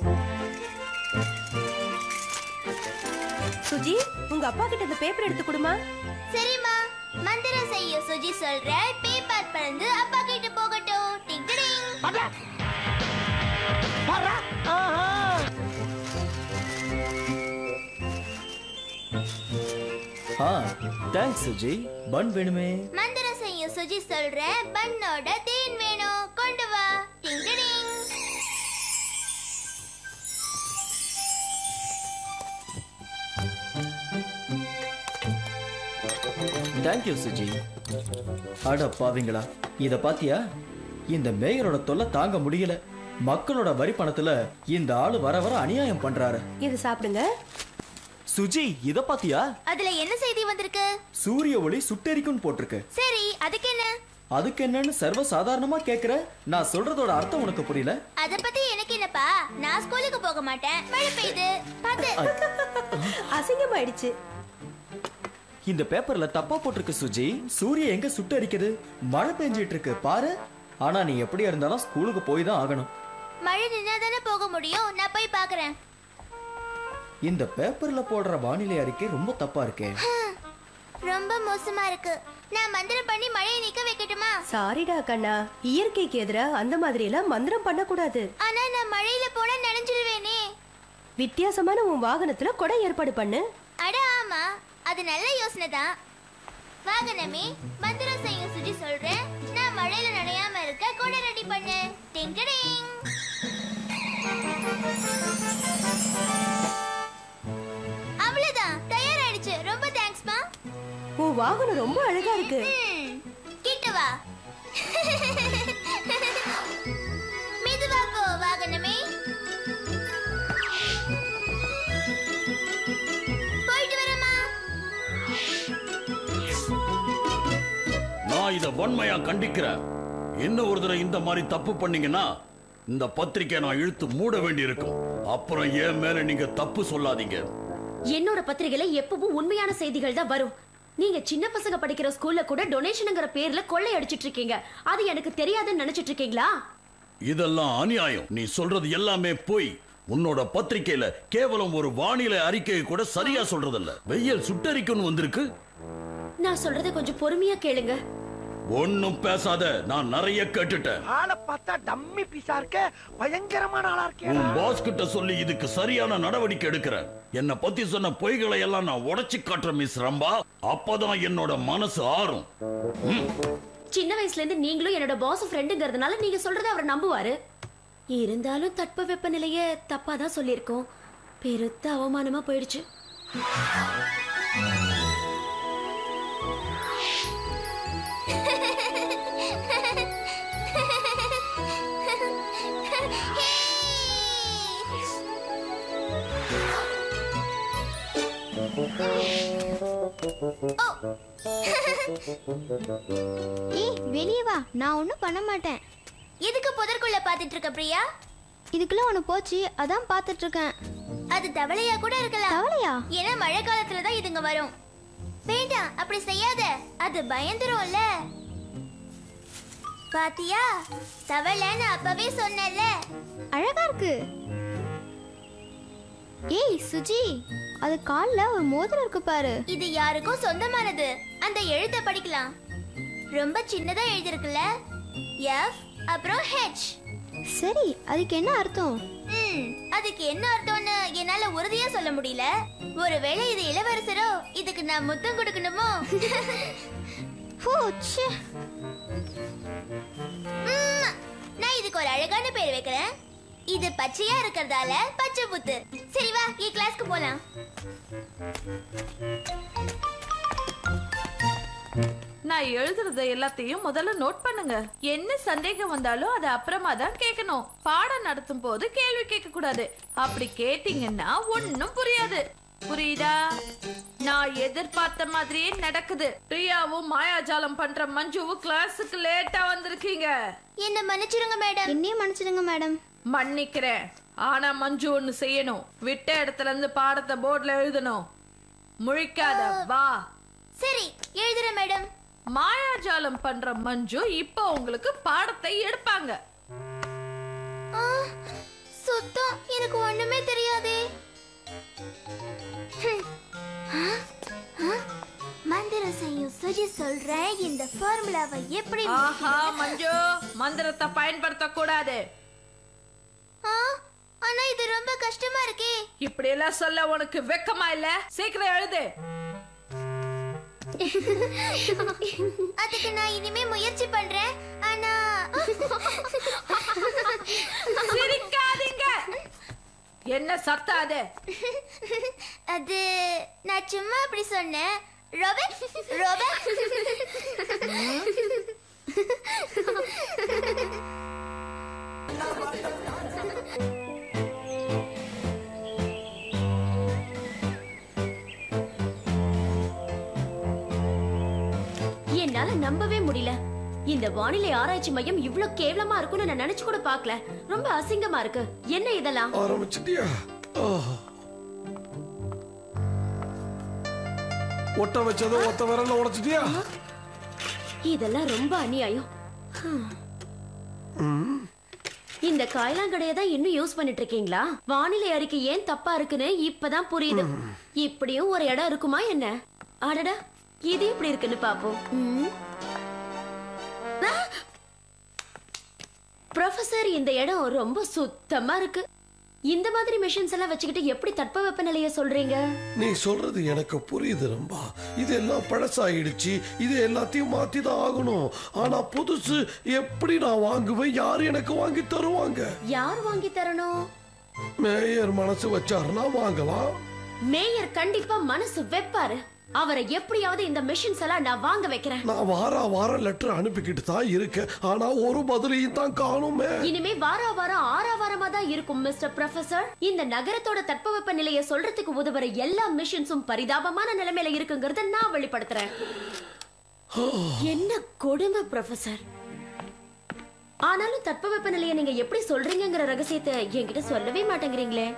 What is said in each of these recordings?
சுஜி உங்க அப்பா கிட்ட இந்த பேப்பர் எடுத்து கொடுமா சரிம்மா மந்திரம் செய்ய சுஜி சொல்ற பேப்பர் பறந்து அப்பா கிட்ட போகட்டும் டிங் டிடிங். ஆ தேங்க்ஸ் சுஜி பன் வேணுமே மந்திரம் செய்ய சுஜி சொல்ற பண்ணோட தேன் வேணும் கொண்டு வா டிங் டிடிங். தேங்க்யூ சுஜி அட பாவிங்களா இத பாத்தியா இந்த மேயரோட தொல்லை தாங்க முடியல மக்களோட வரி பணத்துல இந்த ஆளு வர வர அநியாயம் பண்றாரு இது சாப்பிடுங்க சுஜி இத பாத்தியா அதுல என்ன செய்தி வந்திருக்கு சூரிய ஒளி சுட்டெரிக்கும்னு போட்டிருக்கு சரி அதுக்கு என்ன அதுக்கு என்னன்னு சர்வ சாதாரணமா கேக்குற நான் சொல்றதோட அர்த்தம் உனக்கு புரியல அத பத்தி எனக்கு என்னப்பா நான் ஸ்கூலுக்கு போக மாட்டேன் மழை பெய்யுது பாத்து அசிங்கமாயிடுச்சு இந்த பேப்பர்ல தப்பா போட்டிருக்கு சுஜி சூரிய எங்க சுட்டரிக்குது மழை பெஞ்சிட்டு இருக்கு பாரு ஆனா நீ எப்படியா இருந்தாலும் ஸ்கூலுக்கு போய் தான் ஆகணும் மழை நின்னா தானே போக முடியும் நான் போய் பாக்குறேன் இந்த பேப்பர்ல போடுற வானிலை அறிக்கை ரொம்ப தப்பா இருக்கே ரொம்ப மோசமா இருக்கு நான் மந்திரம் பண்ணி மழையை நிக்க வைக்கட்டுமா சாரிடா கண்ணா இயற்கைக்கு எதிரா அந்த மாதிரி எல்லாம் மந்திரம் பண்ணக்கூடாது ஆனா நான் மழையில போனா நனைஞ்சிருவேனே வித்தியாசமான உன் வாகனத்துல கொடை ஏற்பாடு பண்ணு அட ஆமா அது நல்ல யோசனை தான் வாகனமே மந்திரம் செய்ய சுஜி சொல்றேன் நான் மழையில நனையாம இருக்க கூட ரெடி பண்ணு டிங் டிடிங். அவ்வளவுதான் தயாராயிடுச்சு ரொம்ப தேங்க்ஸ்மா உன் வாகனம் ரொம்ப அழகா இருக்கு ம், கிட்ட வா மெதுவா போ வாகனமே போயிட்டு வரமா நான் இத வன்மையா கண்டிக்கிறேன் இன்னும் ஒரு தடவை இந்த மாதிரி தப்பு பண்ணீங்கன்னா இந்த பத்திரிக்கை நான் இழுத்து மூட வேண்டியிருக்கும் அப்புறம் என் மேல நீங்க தப்பு சொல்லாதீங்க என்னோட பத்திரிகையில எப்பவும் உண்மையான செய்திகள் தான் வரும் நீங்க சின்ன பசங்க படிக்கிற ஸ்கூல்ல கூட டொனேஷனுங்கிற பேர்ல கொள்ளை அடிச்சிட்டு இருக்கீங்க அது எனக்கு தெரியாதுன்னு நினைச்சிட்டு இருக்கீங்களா இதெல்லாம் அநியாயம் நீ சொல்றது எல்லாமே பொய் உன்னோட பத்திரிக்கையில கேவலம் ஒரு வானிலை அறிக்கையை கூட சரியா சொல்றதில்ல வெயில் சுட்டரிக்குன்னு வந்திருக்கு நான் சொல்றதை கொஞ்சம் பொறுமையா கேளுங்க ஒன்னும் பேசாத நான் நிறைய கேட்டுட்டேன் ஆளை பார்த்தா டம்மி பீஸா இருக்க பயங்கரமான ஆளா இருக்கே உன் பாஸ் கிட்ட சொல்லி இதுக்கு சரியான நடவடிக்கை எடுக்கிறேன் என்ன பத்தி சொன்ன பொய்களை எல்லாம் நான் உடைச்சு காட்டுறேன் மிஸ் ரம்பா அப்பதான் என்னோட மனசு ஆறும் ம். சின்ன வயசுல இருந்து நீங்களும் என்னோட பாஸ் ஃப்ரெண்டுங்கிறதுனால நீங்க சொல்றதை அவர் நம்புவாரு இருந்தாலும் தட்ப வெப்பநிலைய தப்பா தான் சொல்லியிருக்கோம் பெருத்த அவமானமா போயிடுச்சு ஏய் வெளியே வா நான் ஒன்றும் பண்ண மாட்டேன் எதுக்கு புதற்குள்ள பார்த்துட்டு இருக்க பிரியா இதுக்குள்ள ஒன்று போச்சு அதான் பார்த்துட்டு இருக்கேன் அது தவளையா கூட இருக்கலாம் தவளையா ஏன்னா மழை காலத்துல தான் இதுங்க வரும் வேண்டாம் அப்படி செய்யாத அது பயந்துரும்ல பாத்தியா தவளைன்னு அப்பவே சொன்னல அழகா இருக்கு ஏய் சுஜி அது கால்ல ஒரு மோதிரம் இருக்கு பாரு இது யாருக்கும் சொந்தமானது அந்த எழுத்தை படிக்கலாம் ரொம்ப சின்னதா எழுதிருக்குல்ல எஃப் அப்புறம் ஹெச் சரி அதுக்கு என்ன அர்த்தம் ம் அதுக்கு என்ன அர்த்தம்னு என்னால உறுதியா சொல்ல முடியல ஒருவேளை இது இளவரசரோ இதுக்கு நான் முத்தம் கொடுக்கணுமோ ஹோ, ச்சே. ம், நான் இதுக்கு ஒரு அழகான பேர் வைக்கிறேன் இது பச்சையா இருக்கிறதால பச்சை புத்து சரி வா என் கிளாஸ்க்கு போலாம் நான் எழுதுறத எல்லாத்தையும் முதல்ல நோட் பண்ணுங்க என்ன சந்தேகம் வந்தாலும் அதை அப்புறமா தான் கேட்கணும் பாடம் நடத்தும் போது கேள்வி கேட்க கூடாது அப்படி கேட்டீங்கன்னா ஒண்ணும் புரியாது புரியுதா நான் எதிர்பார்த்த மாதிரியே நடக்குது பிரியாவும் மாயாஜாலம் பண்ற மஞ்சுவும் கிளாஸுக்கு லேட்டா வந்திருக்கீங்க என்ன மன்னிச்சிடுங்க மேடம் என்னையும் மன்னிச்சிடுங்க மேடம் மன்னிக்கிறேன் ஆனா மஞ்சு ஒண்ணு செய்யணும் விட்ட இடத்துல இருந்து பாடத்தை போர்டுல எழுதணும் முழிக்காத வா சரி எழுதுறேன் மேடம் மாயாஜாலம் பண்ற மஞ்சு இப்போ உங்களுக்கு பாடத்தை எடுப்பாங்க ஆ, சுத்தம் எனக்கு ஒண்ணுமே தெரியாதே ஹம். ஆ? ஆ? மந்திரம் செய்யும் சுஜி சொல்றேன் இந்த ஃபார்முலாவை எப்படி ஆஹா மஞ்சு மந்திரத்தை பயன்படுத்த கூடாது ஆ? ஆனா இது ரொம்ப கஷ்டமா இருக்கே இப்படி எல்லாம் சொல்ல உனக்கு வெக்கமா இல்ல சீக்கிரம் எழுது அதுக்கு நான் இனிமே முயற்சி பண்றேன் ஆனா சிரிக்காதீங்க என்ன சத்தம் அது அது நான் சும்மா அப்படி சொன்னேன் ராபர்ட் ராபர்ட் என்னால நம்பவே முடியல இந்த வானிலை ஆராய்ச்சி மையம் இவ்ளோ கேவலமா இருக்கும்னு நான் நினைச்சு கூட பார்க்கல ரொம்ப அசிங்கமா இருக்கு என்ன இதெல்லாம் ஆரம்பிச்சிட்டியா ஒட்ட வச்சதை ஒத்த விரல்ல உடைச்சிட்டியா இதெல்லாம் ரொம்ப அநியாயம் ஹம். இந்த காயலாங்கடைய தான் இன்னும் யூஸ் பண்ணிட்டு இருக்கீங்களா வானிலை அறிக்கை ஏன் தப்பா இருக்குன்னு இப்பதான் புரியுது இப்படியும் ஒரு இடம் இருக்குமா என்ன அடடா இது எப்படி இருக்குன்னு பாப்போம் ம். ஆ! ப்ரொஃபசர் இந்த இடம் ரொம்ப சுத்தமா இருக்கு இந்த மாதிரி மிஷின்ஸ் எல்லாம் வச்சுக்கிட்டு எப்படி தட்பவெப்ப நிலைய சொல்றீங்க நீ சொல்றது எனக்கு புரியுது ரம்பா இதெல்லாம் பழசாயிடுச்சு இது எல்லாத்தையும் மாத்தி தான் ஆகணும் ஆனா புதுசு எப்படி நான் வாங்குவேன் யார் எனக்கு வாங்கி தருவாங்க யார் வாங்கி தரணும் மேயர் மனசு வச்சாருன்னா வாங்கலாம் மேயர் கண்டிப்பா மனசு வெப்பாரு அவரை எப்படியாவது இந்த மிஷின்ஸ் எல்லாம் நான் வாங்க வைக்கிறேன் நான் வாரா வாரம் லெட்டர் அனுப்பிக்கிட்டு தான் இருக்கேன் ஆனா ஒரு பதிலையும் தான் காணுமே இனிமே வாரா வாரம் ஆறா வாரமா தான் இருக்கும் மிஸ்டர் ப்ரொஃபசர் இந்த நகரத்தோட தட்பவெப்ப நிலையை சொல்றதுக்கு உதவுற எல்லா மிஷின்ஸும் பரிதாபமான நிலைமையில இருக்குங்கிறத நான் வெளிப்படுத்துறேன் என்ன கொடுமை ப்ரொஃபசர் ஆனாலும் தட்பவெப்ப நிலையை நீங்க எப்படி சொல்றீங்கங்கிற ரகசியத்தை என்கிட்ட சொல்லவே மாட்டேங்கிறீங்களே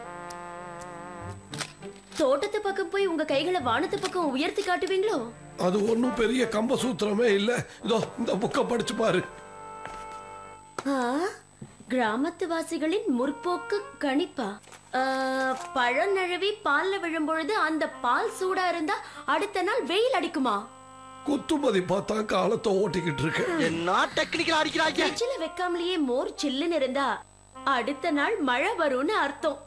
தோட்டத்து பக்கம் போய் உங்க கைகளை வானத்து பக்கம் உயர்த்தி காட்டுவீங்களோ அது ஒண்ணும் பெரிய கம்ப சூத்திரமே இல்ல இதோ இந்த புக்க படிச்சு பாரு ஆ, கிராமத்து வாசிகளின் முற்போக்கு கணிப்பா ஆ, பழம் நழுவி பால்ல விழும்பொழுது அந்த பால் சூடா இருந்தா அடுத்த நாள் வெயில் அடிக்குமா குத்துமதி பார்த்தா காலத்தை ஓட்டிக்கிட்டு இருக்கேன் என்ன டெக்னிக்கல் அடிக்கிறாங்க ஃப்ரிட்ஜில் வைக்காமலேயே மோர் சில்லுன்னு இருந்தா அடுத்த நாள் மழை வரும்னு அர்த்தம்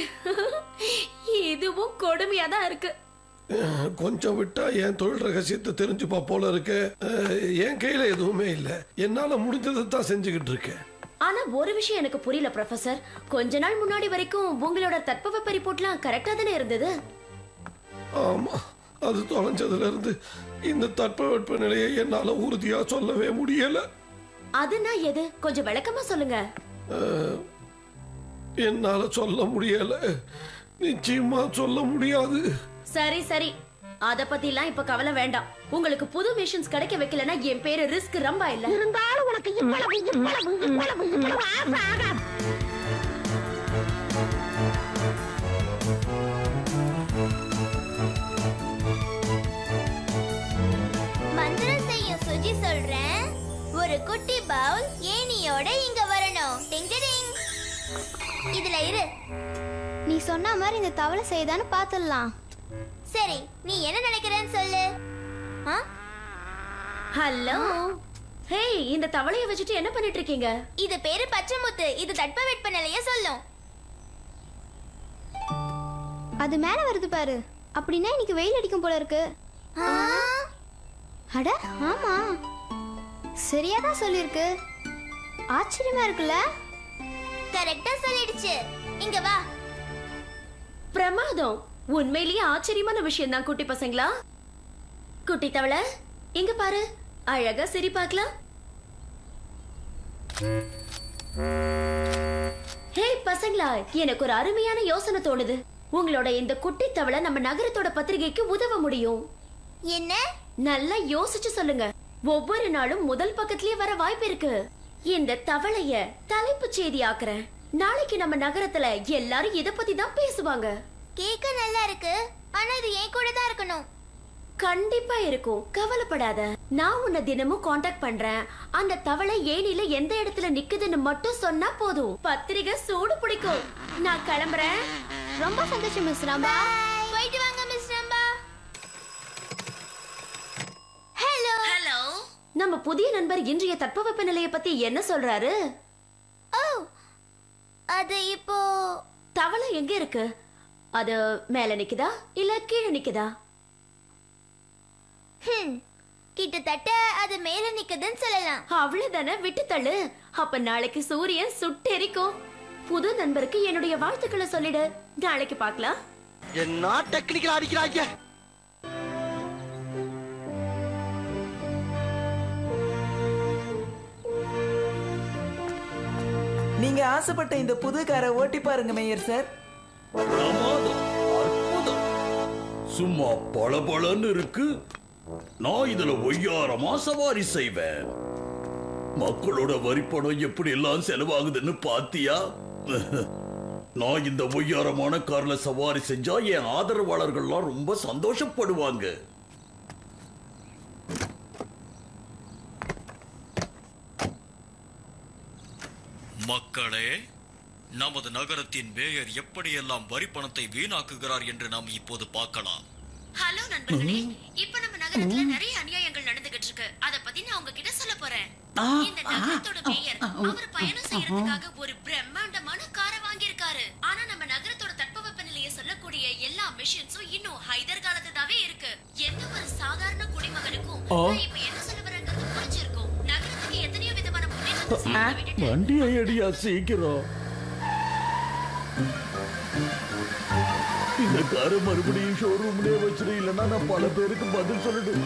இதுவும் கொடுமையா தான் இருக்கு அஹ், கொஞ்சம் விட்டா என் தொழில் ரகசியத்தை தெரிஞ்சுப்பா போல இருக்கு அஹ், என் கையில எதுவுமே இல்ல என்னால முடிஞ்சதை தான் செஞ்சுக்கிட்டு இருக்கேன் ஆனா ஒரு விஷயம் எனக்கு புரியல ப்ரொஃபசர் கொஞ்ச நாள் முன்னாடி வரைக்கும் உங்களோட தட்பவெப்ப ரிப்போர்ட்லாம் கரெக்டா தானே இருந்தது ஆமா அது தொலைஞ்சதுல இருந்து இந்த தட்பவெட்ப நிலையை என்னால உறுதியா சொல்லவே முடியல அதுனா எது கொஞ்சம் விளக்கமா சொல்லுங்க அஹ், என்னால சொல்ல முடியல நிச்சயமா சொல்ல முடியாது சரி சரி அத பத்திலாம் இப்ப கவலை வேண்டாம் உங்களுக்கு புது மிஷின்ஸ் கிடைக்க வைக்கலனா என் பேரு ரிஸ்க் ரொம்ப இல்ல இருந்தாலும் உனக்கு இவ்வளவு இவ்வளவு இவ்வளவு இவ்வளவு ஆசை ஆகாது மந்திரம் செய்யும் சுஜி சொல்றேன் ஒரு குட்டி பவுல் ஏணியோட இங்க வரணும் டிங் டிங் இதுல இரு நீ சொன்ன மாதிரி இந்த தவளை செய்தான்னு பார்த்துடலாம் சரி நீ என்ன நினைக்கிறேன்னு சொல்லு ஆ? ஹலோ ஹே இந்த தவளைய வச்சுட்டு என்ன பண்ணிட்டு இருக்கீங்க இது பேரு பச்சைமுத்து இது தட்பவெட்ப நிலைய சொல்லும் அது மேலே வருது பாரு அப்படின்னா இன்னைக்கு வெயில் அடிக்கும் போல இருக்கு ஆ? அட ஆமா சரியா தான் சொல்லியிருக்கு ஆச்சரியமா இருக்குல்ல கரெக்டா சொல்லிடுச்சு இங்க வா பிரமாதம் உண்மையிலேயே ஆச்சரியமான விஷயம் தான் குட்டி பசங்களா குட்டி தவளை இங்க பாரு அழகா சிரி பார்க்கலாம் ஹே பசங்களா எனக்கு ஒரு அருமையான யோசனை தோணுது உங்களோட இந்த குட்டி தவளை நம்ம நகரத்தோட பத்திரிகைக்கு உதவ முடியும் என்ன நல்லா யோசிச்சு சொல்லுங்க ஒவ்வொரு நாளும் முதல் பக்கத்திலேயே வர வாய்ப்பு இருக்கு இந்த தவளைய தலைப்புச் செய்தி ஆக்குறேன் நாளைக்கு நம்ம நகரத்துல எல்லாரும் இத பத்தி தான் பேசுவாங்க கேக்க நல்லா இருக்கு ஆனா இது என் கூட தான் இருக்கணும் கண்டிப்பா இருக்கும் கவலைப்படாத நான் உன்னை தினமும் காண்டாக்ட் பண்றேன் அந்த தவளை ஏனில எந்த இடத்துல நிக்குதுன்னு மட்டும் சொன்னா போதும் பத்திரிகை சூடு பிடிக்கும் நான் கிளம்புறேன் ரொம்ப சந்தோஷம் மிஸ் ராம்பா போயிட்டு வாங்க மிஸ் ரம்பா ஹலோ ஹலோ நம்ம புதிய நண்பர் இன்றைய தட்பவெப்ப நிலையை பத்தி என்ன சொல்றாரு ஓ அது இப்போ தவளை எங்க இருக்கு அது மேல நிக்குதா இல்ல கீழே நிக்குதா ஹம், கிட்டத்தட்ட அது மேல நிக்குதுன்னு சொல்லலாம் அவ்வளவுதானே விட்டு தள்ளு அப்ப நாளைக்கு சூரியன் சுட்டெரிக்கும் புது நண்பருக்கு என்னுடைய வாழ்த்துக்களை சொல்லிடு நாளைக்கு பார்க்கலாம் என்ன டெக்னிக்கல் அடிக்கிறாங்க நீங்க ஆசைப்பட்ட இந்த புது காரை ஓட்டி பாருங்க மேயர் சார் பிரமாதம் அற்புதம் சும்மா பளபளன்னு இருக்கு நான் இதுல ஒய்யாரமா சவாரி செய்வேன் மக்களோட வரிப்பணம் எப்படி எல்லாம் செலவாகுதுன்னு பாத்தியா நான் இந்த ஒய்யாரமான கார்ல சவாரி செஞ்சா என் ஆதரவாளர்கள்லாம் ரொம்ப சந்தோஷப்படுவாங்க மக்களே நமது நகரத்தின் மேயர் எப்படியெல்லாம் வரி பணத்தை வீணாக்குகிறார் என்று நாம் இப்போது பார்க்கலாம் ஹலோ நண்பர்களே இப்ப நம்ம நகரத்துல நிறைய அநியாயங்கள் நடந்துகிட்டு இருக்கு அத பத்தி நான் உங்ககிட்ட சொல்ல போறேன் இந்த நகரத்தோட மேயர் அவர் பயணம் செய்யறதுக்காக ஒரு பிரம்மாண்டமான காரை வாங்கியிருக்காரு ஆனா நம்ம நகரத்தோட தட்பவெப்ப நிலையை சொல்லக்கூடிய எல்லா மிஷின்ஸும் இன்னும் ஹைதர் காலத்துதாவே இருக்கு எந்த ஒரு சாதாரண குடிமகனுக்கும் நான் இப்ப என்ன சொல்ல வரேங்கிறது புரிஞ்சிருக்கும் நகரத்துக்கு எத்தனையோ விதமான முன்னேற்றத்தை செய்ய விட்டுட்டு வண்டியை அடியா சீக்கிரம் இந்த காரை மறுபடியும் ஷோரூம்லயே வச்சிரு இல்லைன்னா நான் பல பேருக்கு பதில் சொல்லணும்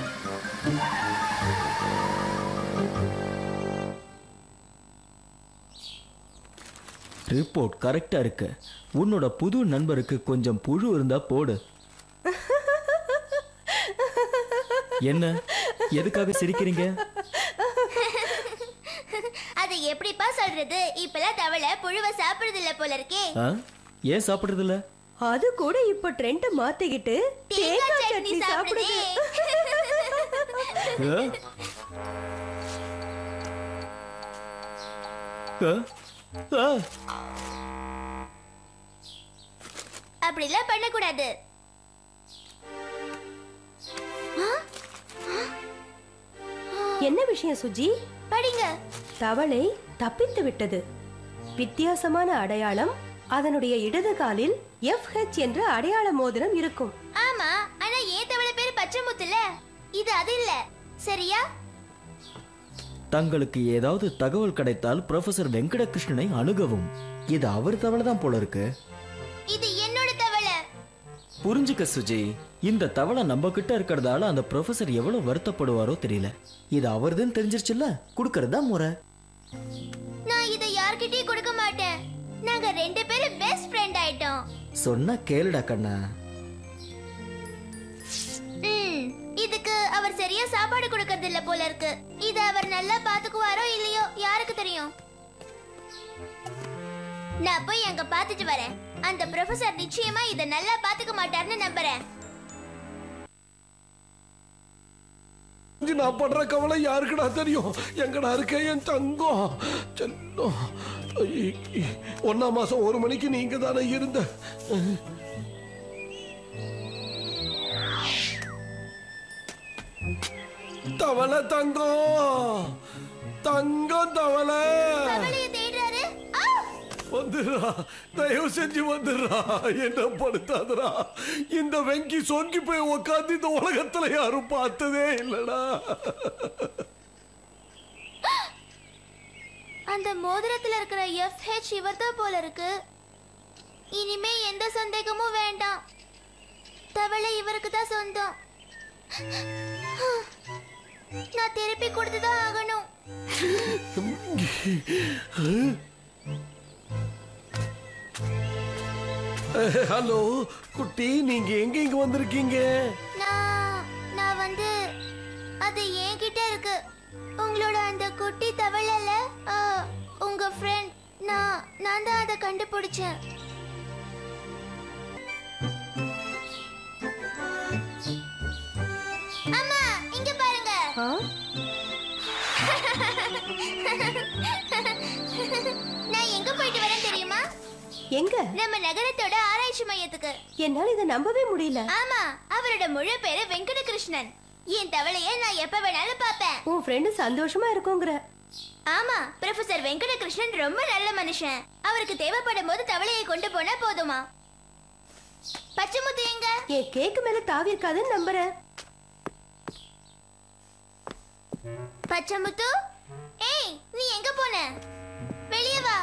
ரிப்போர்ட் கரெக்டா இருக்கு உன்னோட புது நண்பருக்கு கொஞ்சம் புழு இருந்தா போடு என்ன எதுக்காக சிரிக்கிறீங்க அது எப்படிப்பா சொல்றது இப்பெல்லாம் தவளை புழுவை சாப்பிடுறது இல்ல போல இருக்கே ஆ? ஏன் சாப்பிடுறது இல்ல அது கூட இப்ப ட்ரெண்ட மாத்திக்கிட்டு தேங்காய் சட்னி சாப்பிடுது சாப்பிடுதே ஆ? ஆ? ஆ? அப்படிலாம் பண்ணக்கூடாது என்ன விஷயம் சுஜி படிங்க தவளை தப்பித்து விட்டது வித்தியாசமான அடையாளம் அதனுடைய இடது காலில் எஃப் என்ற அடையாள மோதிரம் இருக்கும் ஆமா ஆனா ஏன் தவளை பேரு பச்சை முத்துல இது அது இல்ல சரியா தங்களுக்கு ஏதாவது தகவல் கிடைத்தால் ப்ரொஃபசர் வெங்கடகிருஷ்ணனை அணுகவும் இது அவர் தவளை தான் போல இருக்கு இது என்னோட தவளை புரிஞ்சுக்க சுஜி இந்த தவளை நம்ம கிட்ட இருக்கிறதால அந்த ப்ரொஃபசர் எவ்வளவு வருத்தப்படுவாரோ தெரியல இது அவர்தான் தெரிஞ்சிருச்சுல்ல கொடுக்கறதா முறை நான் இதை யார்கிட்டயும் கொடுக்க மாட்டேன் நாங்க ரெண்டு பேரும் பெஸ்ட் ஃப்ரெண்ட் ஆயிட்டோம் சொன்னா கேளுடா கண்ணா ம், இதுக்கு அவர் சரியா சாப்பாடு கொடுக்கறது இல்ல போல இருக்கு இது அவர் நல்லா பாத்துக்குவாரோ இல்லையோ யாருக்கு தெரியும் நான் போய் அங்க பாத்துட்டு வரேன் அந்த ப்ரொஃபசர் நிச்சயமா இத நல்லா பாத்துக்க மாட்டார்னு நம்புறேன் இது நான் படுற கவலை யாருக்குடா தெரியும் எங்கடா இருக்க என் தங்கம் செல்லம் ஐ, ஒண்ணாம் மாசம் ஒரு மணிக்கு நீங்க தானே இருந்த தவளை தங்கம் தங்கம் தவளை தவளைய தேடுறாரு ஆ! வந்துடுறா தயவு செஞ்சு வந்துடுறா என்ன படுத்தாதடா இந்த வெங்கி சொங்கி போய் உக்காந்து இந்த உலகத்துல யாரும் பார்த்ததே இல்லடா அந்த மோதிரத்துல இருக்கிற எஃப்ஹெச் இவர்தான் போல இருக்கு இனிமே எந்த சந்தேகமும் வேண்டாம் தவளை இவருக்கு தான் சொந்தம் நான் திருப்பி கொடுத்துதான் ஆகணும் ஹலோ குட்டி நீங்க எங்க இங்க வந்திருக்கீங்க நான் நான் வந்து அது என்கிட்ட இருக்கு உங்களோட அந்த குட்டி தவளைல ஆ, உங்க ஃப்ரெண்ட் நான் நான் தான் அதை கண்டுபிடிச்சேன் அம்மா இங்க பாருங்க ஆ? எங்க நம்ம நகரத்தோட ஆராய்ச்சி மையத்துக்கு என்னால இதை நம்பவே முடியல ஆமா அவரோட முழு பேரு வெங்கடகிருஷ்ணன் என் தவளைய நான் எப்ப வேணாலும் பாப்பேன் உன் ஃப்ரெண்டு சந்தோஷமா இருக்குங்கிற ஆமா ப்ரொஃபசர் வெங்கடகிருஷ்ணன் ரொம்ப நல்ல மனுஷன் அவருக்கு தேவைப்படும் போது தவளையை கொண்டு போனா போதுமா பச்சைமுத்து எங்க என் கேக்கு மேல தாவி இருக்காதுன்னு நம்புறேன் பச்சைமுத்து ஏய் நீ எங்க போன வெளியே வா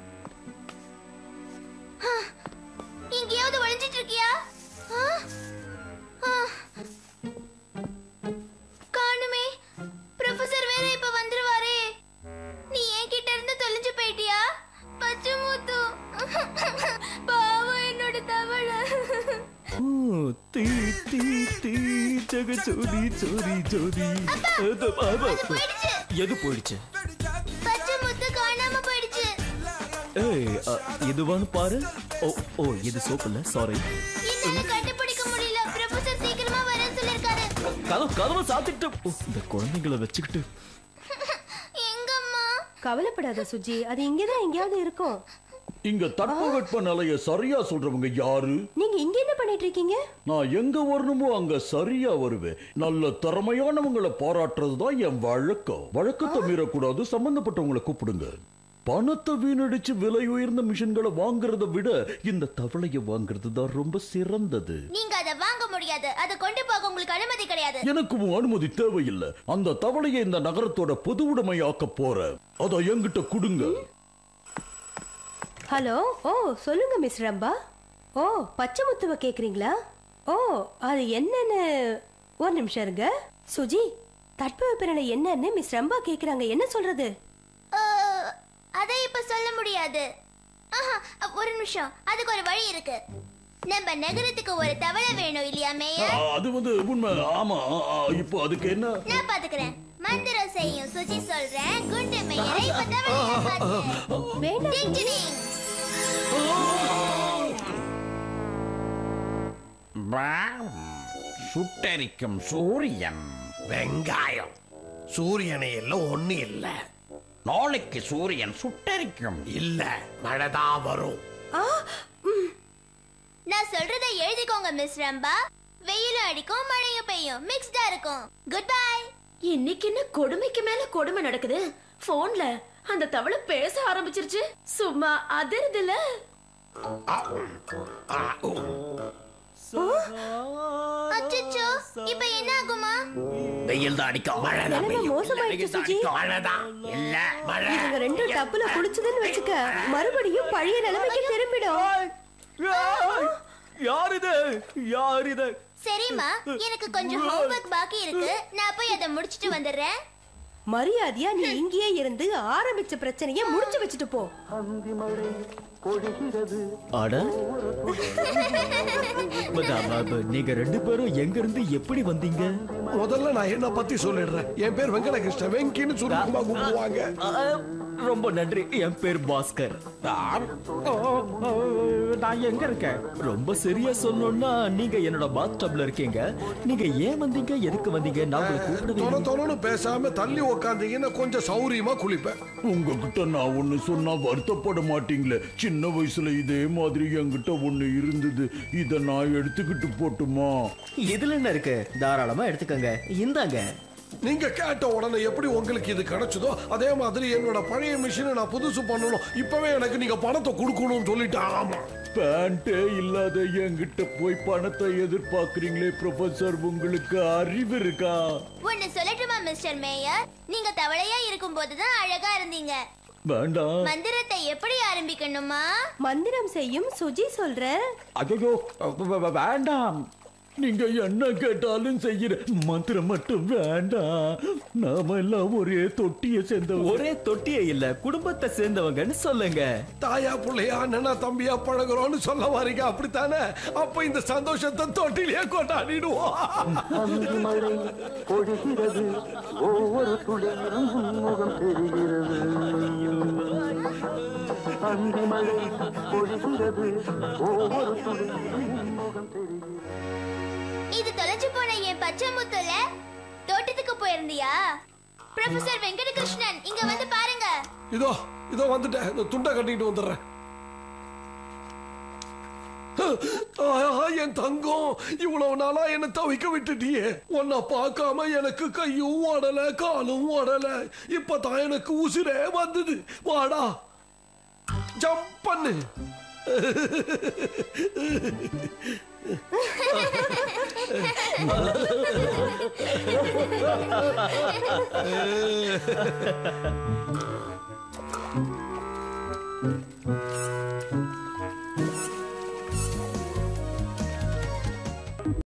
ஆ, எங்கேயாவது ஒளிஞ்சிட்டு இருக்கியா ஆ? ஆ. காணுமே ப்ரொஃபசர் வேற இப்ப வந்துருவாரே நீ என் கிட்ட இருந்து தொலைஞ்சு போயிட்டியா பச்சைமுத்து பாவம் என்னோட தவளை தீ தீ தீ ஜக ஜோதி ஜோதி ஜோதி அது பாபா போயிடுச்சு எது போயிடுச்சு பச்சைமுத்து காணாம போயிடுச்சு ஏய் அ, இதுவான்னு பாரு ஓ ஓ இது சோப்பு இல்ல சாரி என்னால கண்டுபிடிக்க முடியல ப்ரொஃபசர் சீக்கிரமா வரேன்னு சொல்லிருக்காரு கதவு கதவை சாத்திட்டு ஓ, இந்த குழந்தைங்களை வச்சுக்கிட்டு எங்கம்மா கவலைப்படாத சுஜி அது இங்கதான் எங்கேயாவது இருக்கும் இங்க தட்பவெட்ப நிலைய சரியா சொல்றவங்க யாரு நீங்க இங்க என்ன பண்ணிட்டு இருக்கீங்க நான் எங்க வரணுமோ அங்க சரியா வருவேன் நல்ல திறமையானவங்களை பாராட்டுறது தான் என் வழக்கம் வழக்கத்தை மீறக்கூடாது சம்பந்தப்பட்டவங்களை கூப்பிடுங்க பணத்தை வீணடிச்சு விலை உயர்ந்த மிஷின்களை வாங்குறதை விட இந்த தவளைய வாங்குறது தான் ரொம்ப சிறந்தது நீங்க அதை வாங்க முடியாது அதை கொண்டு போக உங்களுக்கு அனுமதி கிடையாது எனக்கு உன் அனுமதி தேவையில்லை அந்த தவளையை இந்த நகரத்தோட பொது உடைமையாக்க போறேன் அதை என்கிட்ட கொடுங்க ஹலோ ஓ சொல்லுங்க மிஸ் ரம்பா ஓ பச்சை முத்துவ கேக்குறீங்களா ஓ அது என்னன்னு ஒரு நிமிஷம் இருங்க சுஜி தட்பவெப்பநிலை என்னன்னு மிஸ் ரம்பா கேக்குறாங்க என்ன சொல்றது அஹ், அதை இப்ப சொல்ல முடியாது ஆஹா, ஒரு நிமிஷம் அதுக்கு ஒரு வழி இருக்கு நம்ம நகரத்துக்கு ஒரு தவளை வேணும் இல்லையா மேயர் ஆ, அது வந்து உண்மை ஆமா ஆ, இப்போ அதுக்கு என்ன நான் பாத்துக்கிறேன் மந்திரம் செய்யும் சுஜி சொல்றேன் குண்டு மேயரை இப்ப தவளையா பாத்து வேண்டாம் டிங் டிடிங். சுட்டரிக்கும் சூரியன் வெங்காயம் சூரியனை எல்லாம் ஒண்ணு இல்ல நாளைக்கு சூரியன் சுட்டரிக்கும் இல்ல மழைதான் வரும் நான் சொல்றதை எழுதிக்கோங்க மிஸ் ரம்பா வெயிலும் அடிக்கும் மழையும் பெய்யும் மிக்ஸ்டா இருக்கும் குட் பை இன்னைக்கு என்ன கொடுமைக்கு மேல கொடுமை நடக்குது போன்ல அந்த தவளை பேச ஆரம்பிச்சிருச்சு சும்மா அதிருதுல அச்சச்சோ இப்ப என்ன ஆகுமா வெயில் தான் அடிக்கும் மழை தான் நிலைமை பெய்யும் மோசமாயிடுச்சு வெயில் தான் சுஜி. அடிக்கும் மழை தான் இல்ல மழை இவங்க ரெண்டு டப்புல குளிச்சதுன்னு வச்சுக்க மறுபடியும் பழைய நிலைமைக்கு திரும்பிடும் யார் இது யார் இது சரிம்மா எனக்கு கொஞ்சம் ஹோம்வொர்க் பாக்கி இருக்கு நான் போய் அதை முடிச்சிட்டு வந்துடுறேன் மரியாதையா நீ இங்கேயே இருந்து ஆரம்பிச்ச பிரச்சனைய முடிச்சு வச்சுட்டு போ அட ப- ப- ப- நீங்க ரெண்டு பேரும் எங்க இருந்து எப்படி வந்தீங்க முதல்ல நான் என்ன பத்தி சொல்லிடுறேன் என் பேர் வெங்கடகிருஷ்ணன் வெங்கின்னு சுருக்கமா கூப்பிடுவாங்க அ, ரொம்ப நன்றி என் பேர் பாஸ்கர் நான் எங்க இருக்கேன் ரொம்ப சரியா சொல்லணும்னா நீங்க என்னோட பாத் டப்ல இருக்கீங்க நீங்க ஏன் வந்தீங்க எதுக்கு வந்தீங்க நான் உங்களை கூப்பிடவே தொண இல்லை. தொணன்னு பேசாம தள்ளி உக்காந்தீங்கன்னா கொஞ்சம் சௌரியமா குளிப்பேன் உங்ககிட்ட நான் ஒண்ணு சொன்னா வருத்தப்பட மாட்டீங்களே சின்ன வயசுல இதே மாதிரி என்கிட்ட ஒண்ணு இருந்தது இத நான் எடுத்துக்கிட்டு போட்டுமா இதுல என்ன இருக்கு தாராளமா எடுத்துக்கோங்க இந்தாங்க நீங்க கேட்ட உடனே எப்படி உங்களுக்கு இது கிடைச்சதோ அதே மாதிரி என்னோட பழைய மிஷினை நான் புதுசு பண்ணணும் இப்பவே எனக்கு நீங்க பணத்தை கொடுக்கணும்னு சொல்லிட்டு ஆமா பேண்டே இல்லாத என்கிட்ட போய் பணத்தை எதிர்பார்க்கறீங்களே ப்ரொஃபசர் உங்களுக்கு அறிவு இருக்கா ஒன்னு சொல்லட்டுமா மிஸ்டர் மேயர் நீங்க தவளையா இருக்கும் போதுதான் அழகா இருந்தீங்க வேண்டாம் மந்திரத்தை எப்படி ஆரம்பிக்கணுமா மந்திரம் செய்யும் சுஜி சொல்ற ஐயோ வேண்டாம் நீங்க என்ன கேட்டாலும் செய்யற மந்திரம் மட்டும் வேண்டாம் நாம எல்லாம் ஒரே தொட்டிய சேர்ந்த ஒரே தொட்டியே இல்ல குடும்பத்தை சேர்ந்தவங்கன்னு சொல்லுங்க தாயா புள்ளையா அண்ணனா தம்பியா பழகுறோம்னு சொல்ல வரீங்க அப்படித்தானே அப்ப இந்த சந்தோஷத்தை தொட்டிலேயே கொண்டாடிடுவோம் அந்தி மழை பொழிகிறது ஒவ்வொரு துளியிலும் முகம் தெரிகிறது அந்தி மழை பொழிகிறது ஒவ்வொரு துளியிலும் முகம் தெரிகிறது இது தொலைஞ்சு போன என் பச்சை முத்துல தோட்டத்துக்கு போயிருந்தியா ப்ரொஃபசர் வெங்கடகிருஷ்ணன் இங்க வந்து பாருங்க இதோ இதோ வந்துட்டேன் இந்த துண்டை கட்டிட்டு வந்துடுறேன் ஆஹா, என் தங்கம் இவ்வளவு நாளா என்ன தவிக்க விட்டுட்டியே உன்னை பார்க்காம எனக்கு கையும் ஓடல காலும் ஓடல இப்பதான் எனக்கு உசிரே வந்தது வாடா ஜம்ப் பண்ணு